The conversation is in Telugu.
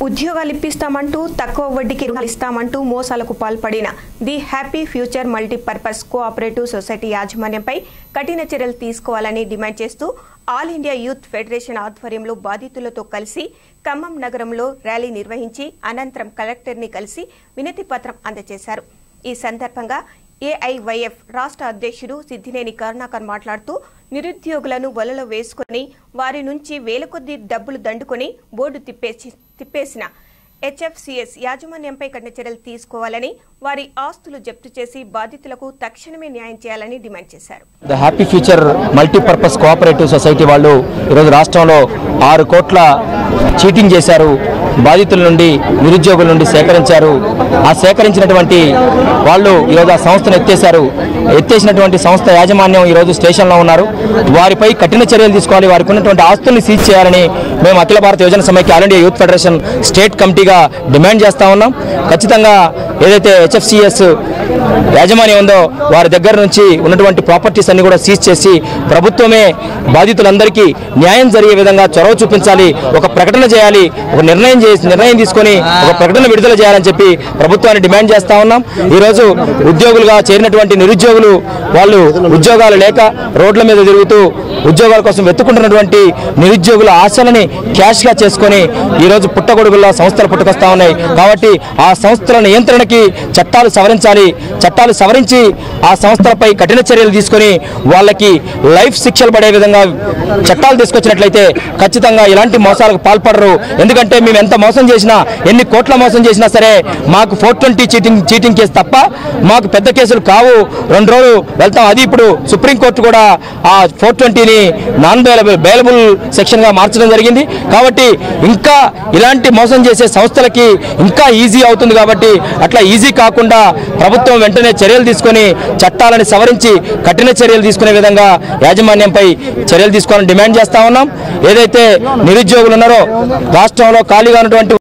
ఉద్యోగాలు ఇప్పిస్తామంటూ తక్కువ వడ్డీకి రుణాలు ఇస్తామంటూ మోసాలకు పాల్పడిన the happy future multipurpose cooperative society యాజమాన్యంపై కఠిన చర్యలు తీసుకోవాలని డిమాండ్ చేస్తూ ఆల్ ఇండియా యూత్ ఫెడరేషన్ ఆధ్వర్యంలో బాధితులతో కలిసి ఖమ్మం నగరంలో ర్యాలీ నిర్వహించి అనంతరం కలెక్టర్ని కలిసి వినతి పత్రం అందజేశారు ఈ సందర్భంగా ఏఐవైఎఫ్ రాష్ట్ర అధ్యక్షుడు సిద్దినేని కరుణాకర్ మాట్లాడుతూ నిరుద్యోగులను వలలో వేసుకొని వారి నుంచి వేల కొద్ది డబ్బులు దండుకొని బోర్డు తిప్పేసి తిప్పేసిన హెచ్ఎఫ్సిఎస్ యాజమాన్యంపై కఠిన చర్యలు తీసుకోవాలని వారి ఆస్తులు జప్తు చేసి బాధితులకు తక్షణమే న్యాయం చేయాలని డిమాండ్ చేశారు the happy future multipurpose cooperative society వాళ్ళు ఈరోజు రాష్ట్రంలో ఆరు కోట్ల చీటింగ్ చేశారు బాధితుల నుండి నిరుద్యోగుల నుండి సేకరించారు ఆ సేకరించినటువంటి వాళ్ళు ఈరోజు ఆ సంస్థను ఎత్తేశారు ఎత్తేసినటువంటి సంస్థ యాజమాన్యం ఈరోజు స్టేషన్లో ఉన్నారు వారిపై కఠిన చర్యలు తీసుకోవాలి వారికి ఉన్నటువంటి ఆస్తుల్ని సీజ్ చేయాలని మేము అఖిల భారత యోజన సమైక్య all India youth federation state కమిటీగా డిమాండ్ చేస్తా ఉన్నాం ఖచ్చితంగా ఏదైతే హెచ్ఎఫ్సిఎస్ యాజమాన్యం ఉందో వారి దగ్గర నుంచి ఉన్నటువంటి ప్రాపర్టీస్ అన్ని కూడా సీజ్ చేసి ప్రభుత్వమే బాధితులందరికీ న్యాయం జరిగే విధంగా చొరవ చూపించాలి ఒక ప్రకటన చేయాలి ఒక నిర్ణయం చేసి నిర్ణయం తీసుకొని ఒక ప్రకటన విడుదల చేయాలని చెప్పి ప్రభుత్వాన్ని డిమాండ్ చేస్తా ఉన్నాం ఈరోజు ఉద్యోగులుగా చేరినటువంటి నిరుద్యోగులు వాళ్ళు ఉద్యోగాలు లేక రోడ్ల మీద తిరుగుతూ ఉద్యోగాల కోసం వెతుకుంటున్నటువంటి నిరుద్యోగుల ఆశలని క్యాష్గా చేసుకొని ఈరోజు పుట్టగొడుగుల్లో సంస్థలు పుట్టుకొస్తా ఉన్నాయి కాబట్టి ఆ సంస్థల నియంత్రణకి చట్టాలు సవరించాలి చట్టాలు సవరించి ఆ సంస్థలపై కఠిన చర్యలు తీసుకొని వాళ్ళకి లైఫ్ శిక్షలు పడే విధంగా చట్టాలు తీసుకొచ్చినట్లయితే ఖచ్చితంగా ఇలాంటి మోసాలకు పాల్పడరు ఎందుకంటే మేము ఎంత మోసం చేసినా ఎన్ని కోట్ల మోసం చేసినా సరే మాకు four twenty cheating cheating case తప్ప మాకు పెద్ద కేసులు కావు రెండు రోజులు వెళ్తాం అది ఇప్పుడు సుప్రీంకోర్టు కూడా ఆ ఫోర్ ట్వంటీని నాన్ బెయిలబుల్ బెయిలబుల్ సెక్షన్గా మార్చడం జరిగింది కాబట్టి ఇంకా ఇలాంటి మోసం చేసే సంస్థలకి ఇంకా ఈజీ అవుతుంది కాబట్టి అట్లా ఈజీ కాకుండా ప్రభుత్వం వెంటనే చర్యలు తీసుకొని చట్టాలను సవరించి కఠిన చర్యలు తీసుకునే విధంగా యాజమాన్యంపై చర్యలు తీసుకోవాలని డిమాండ్ చేస్తా ఉన్నాం ఏదైతే నిరుద్యోగులు ఉన్నారో రాష్ట్రంలో ఖాళీగా ఉన్నటువంటి